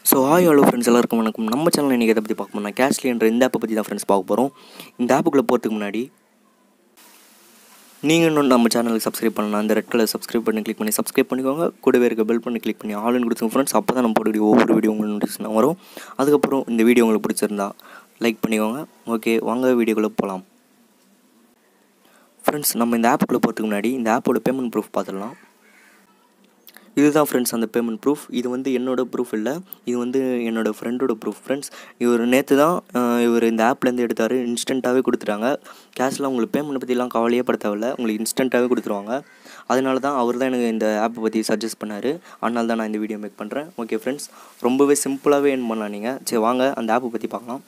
so hi hello friends எல்லாருக்கும் வணக்கம் நம்ம சேனல் இன்றைக்கி எதை பற்றி பார்க்க போனால் கேஷ்லி என்ற இந்த ஆப்பை பற்றி தான் ஃப்ரெண்ட்ஸ் பார்க்க போகிறோம் இந்த ஆப்புக்குள்ளே போகிறதுக்கு முன்னாடி நீங்கள் இன்னும் நம்ம சேனலுக்கு சப்ஸ்கிரைப் பண்ணலாம் அந்த ரெட் கலர் சப்ஸ்கிரைப் பண்ணி கிளிக் பண்ணி சப்ஸ்கிரைப் பண்ணிக்கோங்க கூடவே இருக்க பெல் பண்ணி கிளிக் பண்ணி ஆல்னு கொடுத்துங்க ஃப்ரெண்ட்ஸ் அப்போ தான் நம்ம போடக்கூடிய ஒவ்வொரு வீடியோ உங்களுக்கு நோட்டிஃபிகேஷன் வரும் அதுக்கப்புறம் இந்த வீடியோ உங்களுக்கு பிடிச்சிருந்தா லைக் பண்ணிக்கோங்க ஓகே வாங்க வீடியோக்குள்ளே போகலாம் ஃப்ரெண்ட்ஸ் நம்ம இந்த ஆப்புக்குள்ளே போகிறதுக்கு முன்னாடி இந்த ஆப்போட பேமெண்ட் ப்ரூஃப் பார்த்துடலாம் இதுதான் ஃப்ரெண்ட்ஸ் அந்த பேமெண்ட் ப்ரூஃப் இது வந்து என்னோடய ப்ரூஃப் இல்லை இது வந்து என்னோடய ஃப்ரெண்டோட ப்ரூஃப் ஃப்ரெண்ட்ஸ் இவர் நேற்று தான் அஹ், இவர் இந்த ஆப்லேருந்து எடுத்தார் இன்ஸ்டண்ட்டாகவே கொடுத்துட்டாங்க கேஷ்லாம் உங்களுக்கு பேமெண்ட் பற்றிலாம் கவலையே பட தேவையில்ல உங்களுக்கு இன்ஸ்டண்ட்டாகவே கொடுத்துருவாங்க அதனால தான் அவர் தான் எனக்கு இந்த ஆப்பை பற்றி சஜஸ்ட் பண்ணார் அதனால தான் நான் இந்த வீடியோ மேக் பண்ணுறேன் ஓகே ஃப்ரெண்ட்ஸ் ரொம்பவே சிம்பிளாகவே என் பண்ணலாம் நீங்கள் சரி வாங்க அந்த ஆப்பை பற்றி பார்க்கலாம்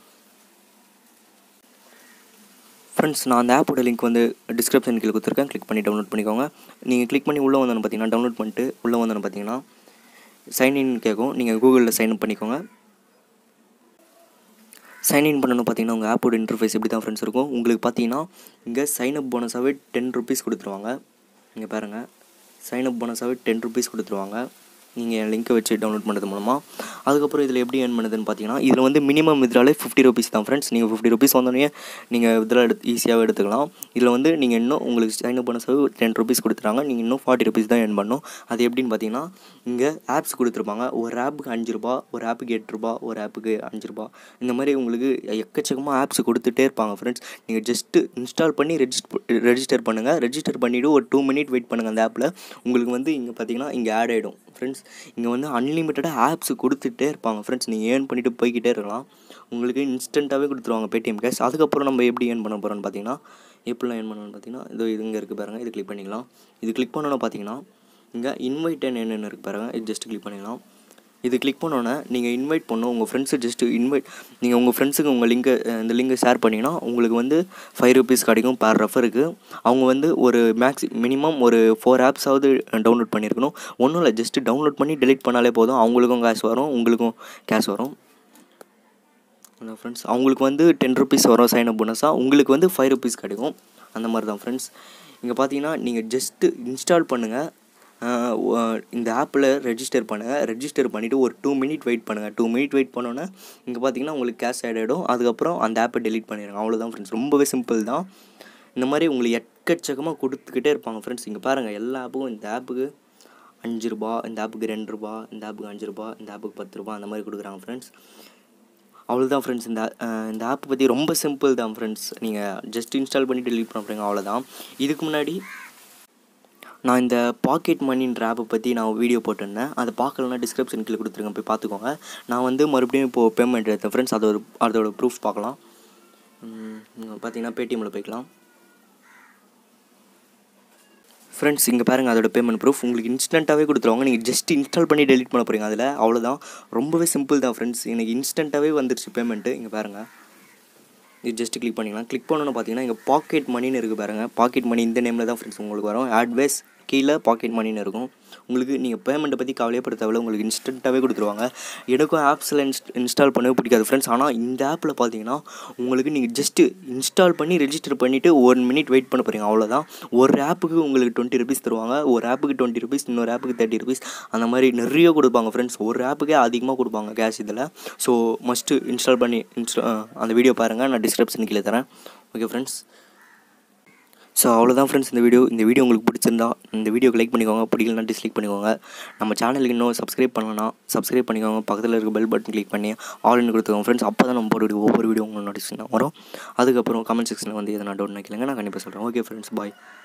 ஃப்ரெண்ட்ஸ் நான் அந்த ஆப்போட லிங்க் வந்து டிஸ்கிரிப்ஷன் கீழே கொடுத்துருக்கேன் கிளிக் பண்ணி டவுன்லோட் பண்ணிக்கோங்க நீங்கள் கிளிக் பண்ணி உள்ளே வந்தோன்னு பார்த்தீங்கன்னா டவுன்லோட் பண்ணிட்டு உள்ளே வந்தோன்னு பார்த்தீங்கன்னா சைன்இன் கேட்கும் நீங்கள் கூகுளில் சைன் அப் பண்ணிக்கோங்க சைன்இன் பண்ணணும் பார்த்தீங்கன்னா உங்கள் ஆப்போட இன்டர்ஃபேஸ் இப்படி தான் ஃப்ரெண்ட்ஸ் இருக்கும் உங்களுக்கு பார்த்தீங்கன்னா இங்கே சைன் அப் போனஸாகவே டென் ருபீஸ் கொடுத்துருவாங்க இங்கே பாருங்கள் சைன் அப் போனஸாகவே டென் ருபீஸ் கொடுத்துருவாங்க நீங்கள் என் லிங்க்கை வச்சு டவுன்லோட் பண்ணுறது மூலமாக அதுக்கப்புறம் இதில் எப்படி ஏர்ன் பண்ணுதுன்னு பார்த்தீங்கன்னா இதில் வந்து மினிமம் வித்ராலே ஃபிஃப்டி ருபீஸ் தான் ஃப்ரெண்ட்ஸ் நீங்கள் ஃபிஃப்டி ருபீஸ் வந்தோடனே நீங்கள் வித்ரா எடுத்து ஈஸியாகவே எடுத்துக்கலாம் இதில் வந்து நீங்கள் இன்னும் உங்களுக்கு சைன் அப் போனஸாகவே டென் ருபீஸ் கொடுத்துறாங்க நீங்கள் இன்னும் ஃபார்ட்டி ருபீஸ் தான் ஏர்ன் பண்ணணும் அது எப்படின்னு பார்த்தீங்கன்னா இங்கே ஆப்ஸ் கொடுத்துருப்பாங்க ஒரு ஆப்புக்கு அஞ்சு ரூபா ஒரு ஆப்புக்கு எட்டு ரூபா ஒரு ஆப்புக்கு அஞ்சு ரூபா இந்த மாதிரி உங்களுக்கு எக்கச்சக்கமாக ஆப்ஸ் கொடுத்துட்டே இருப்பாங்க ஃப்ரெண்ட்ஸ் நீங்கள் ஜஸ்ட்டு இன்ஸ்டால் பண்ணி ரெஜிஸ்டர் ரெஜிஸ்டர் பண்ணுங்கள் ரெஜிஸ்டர் பண்ணிவிட்டு ஒரு டூ மினிட் வெயிட் பண்ணுங்கள் அந்த ஆப்பில் உங்களுக்கு வந்து இங்கே பார்த்தீங்கன்னா இங்கே ஆட் ஆகிடும் ஃப்ரெண்ட்ஸ் இங்கே வந்து அன்லிமிட்டடாக ஆப்ஸ் கொடுத்துட்டே இருப்பாங்க ஃப்ரெண்ட்ஸ் நீங்கள் ஏர்ன் பண்ணிவிட்டு போய்கிட்டே இருக்கலாம் உங்களுக்கு இன்ஸ்டண்ட்டாகவே கொடுத்துருவாங்க பேடிஎம் கேஷ் அதுக்கப்புறம் நம்ம எப்படி ஏர்ன் பண்ண போகிறோம்னு பார்த்தீங்கன்னா எப்படிலாம் ஏர்ன் பண்ணணும்னு பார்த்தீங்கன்னா இது இது இங்கே இருக்குது பாருங்கள் இது கிளிக் பண்ணிக்கலாம் இது கிளிக் பண்ணோன்னு பார்த்தீங்கன்னா இங்கே இன்வைட் என்னென்னு இருக்குது பாருங்கள் இது ஜஸ்ட் கிளிக் பண்ணிக்கலாம் இது கிளிக் பண்ணோன்னே நீங்கள் இன்வைட் பண்ணணும் உங்கள் ஃப்ரெண்ட்ஸு ஜஸ்ட்டு இன்வைட் நீங்கள் உங்கள் ஃப்ரெண்ட்ஸுக்கு உங்கள் லிங்கை இந்த லிங்கை ஷேர் பண்ணிங்கன்னா உங்களுக்கு வந்து ஃபைவ் ருபீஸ் கிடைக்கும் பேர் ரெஃபருக்கு அவங்க வந்து ஒரு மேக்ஸி மினிமம் ஒரு ஃபோர் ஆப்ஸாவது டவுன்லோட் பண்ணியிருக்கணும் ஒன்றும் இல்லை ஜஸ்ட்டு டவுன்லோட் பண்ணி டெலிட் பண்ணாலே போதும் அவங்களுக்கும் கேஷ் வரும் உங்களுக்கும் கேஷ் வரும் ஃப்ரெண்ட்ஸ் அவங்களுக்கு வந்து டென் ருபீஸ் வரும் சைன் அப் போனஸாக உங்களுக்கு வந்து ஃபைவ் ருபீஸ் கிடைக்கும் அந்த மாதிரி தான் ஃப்ரெண்ட்ஸ் இங்கே பார்த்தீங்கன்னா நீங்கள் ஜஸ்ட்டு இன்ஸ்டால் பண்ணுங்கள் ஆஹ் ஒ- இந்த ஆப்பில் ரெஜிஸ்டர் பண்ணுங்கள் ரெஜிஸ்டர் பண்ணிவிட்டு ஒரு டூ மினிட் வெயிட் பண்ணுங்கள் டூ மினிட் வெயிட் பண்ணோன்னே இங்கே பார்த்தீங்கன்னா உங்களுக்கு கேஷ் ஆட் ஆகிடும் அதுக்கப்புறம் அந்த ஆப்பை டெலீட் பண்ணிடுங்க அவ்வளோதான் ஃப்ரெண்ட்ஸ் ரொம்பவே சிம்பிள் தான் இந்த மாதிரி உங்களுக்கு எக்கச்சக்கமாக கொடுத்துக்கிட்டே இருப்பாங்க ஃப்ரெண்ட்ஸ் இங்கே பாருங்கள் எல்லா ஆப்புக்கும் இந்த ஆப்புக்கு அஞ்சு ரூபா இந்த ஆப்புக்கு ரெண்டு ரூபா இந்த ஆப்புக்கு அஞ்சு ரூபா இந்த ஆப்புக்கு பத்து ரூபா அந்த மாதிரி கொடுக்குறாங்க ஃப்ரெண்ட்ஸ் அவ்வளோதான் ஃப்ரெண்ட்ஸ் இந்த அஹ், இந்த ஆப் பற்றி ரொம்ப சிம்பிள் தான் ஃப்ரெண்ட்ஸ் நீங்கள் ஜஸ்ட் இன்ஸ்டால் பண்ணி டெலிட் பண்ணுறீங்க அவ்வளோதான் இதுக்கு முன்னாடி நான் இந்த பாக்கெட் மணின்ற ஆப்பை பற்றி நான் வீடியோ போட்டிருந்தேன் அதை பார்க்கலன்னா டிஸ்கிரிப்ஷன் கீழே கொடுத்துருங்க போய் பார்த்துக்கோங்க நான் வந்து மறுபடியும் இப்போது பேமெண்ட் எடுத்தேன் ஃப்ரெண்ட்ஸ் அதோட அதோட ப்ரூஃப் பார்க்கலாம் உம், இங்க பார்த்தீங்கன்னா பேடிஎம்மில் போய்க்கலாம் ஃப்ரெண்ட்ஸ் இங்கே பாருங்கள் அதோட பேமெண்ட் ப்ரூஃப் உங்களுக்கு இன்ஸ்டண்ட்டாகவே கொடுத்துருவாங்க நீங்கள் ஜஸ்ட் இன்ஸ்டால் பண்ணி டெலிட் பண்ண போகிறீங்க அதில் அவ்வளோதான் ரொம்பவே சிம்பிள் தான் ஃப்ரெண்ட்ஸ் எனக்கு இன்ஸ்டண்ட்டாகவே வந்துருச்சு பேமெண்ட்டு இங்கே பாருங்கள் இது ஜஸ்ட் கிளிக் பண்ணிக்கலாம் கிளிக் பண்ணணும்னு பார்த்தீங்கன்னா இங்கே பாக்கெட் மணின்னு இருக்குது பாருங்கள் பாக்கெட் மணி இந்த நேமில் தான் ஃப்ரெண்ட்ஸ் உங்களுக்கு வரும் அட்வைஸ் கீழே பாக்கெட் மணின்னு இருக்கும் உங்களுக்கு நீங்கள் பேமெண்ட்டை பற்றி கவலையப்பட தேவையில்ல உங்களுக்கு இன்ஸ்டண்ட்டாகவே கொடுத்துருவாங்க எனக்கும் ஆப்ஸில் இன்ஸ்ட் இன்ஸ்டால் பண்ணவே பிடிக்காது ஃப்ரெண்ட்ஸ் ஆனால் இந்த ஆப்பில் பார்த்தீங்கன்னா உங்களுக்கு நீங்கள் ஜஸ்ட்டு இன்ஸ்டால் பண்ணி ரெஜிஸ்டர் பண்ணிவிட்டு ஒன் மினிட் வெயிட் பண்ண போகிறீங்க அவ்வளோதான் ஒரு ஆப்புக்கு உங்களுக்கு டுவெண்ட்டி ருபீஸ் தருவாங்க ஒரு ஆப்புக்கு டுவெண்ட்டி ருபீஸ் இன்னொரு ஆப்புக்கு தேர்ட்டி ருபீஸ் அந்த மாதிரி நிறைய கொடுப்பாங்க ஃப்ரெண்ட்ஸ் ஒரு ஆப்புக்கே அதிகமாக கொடுப்பாங்க கேஷ் இதில் ஸோ மஸ்ட்டு இன்ஸ்டால் பண்ணி இன்ஸ்டா அந்த வீடியோ பாருங்கள் நான் டிஸ்கிரிப்ஷன் கீழே தரேன் ஓகே ஃப்ரெண்ட்ஸ் ஸோ அவ்வளோதான் ஃப்ரெண்ட்ஸ் இந்த வீடியோ இந்த வீடியோ உங்களுக்கு பிடிச்சிருந்தா இந்த வீடியோக்கு லைக் பண்ணிக்கோங்க பிடிக்கலனா டிஸ்லைக் பண்ணிக்கோங்க நம்ம சேனலுக்கு இன்னும் சப்ஸ்கிரைப் பண்ணலன்னா சப்ஸ்கிரைப் பண்ணிக்கோங்க பக்கத்தில் இருக்க பெல் பட்டன் கிளிக் பண்ணி ஆல்னு கொடுத்துக்கோங்க ஃப்ரெண்ட்ஸ் அப்போ தான் நம்ம போட ஒவ்வொரு வீடியோ உங்களுக்கு நோட்டிஃபிகேஷன் வரும் அதுக்கப்புறம் கமெண்ட் செக்ஷனில் வந்து எதனா டவுட் நினைக்கலங்க நான் கண்டிப்பாக சொல்கிறேன் ஓகே ஃப்ரெண்ட்ஸ் பாய்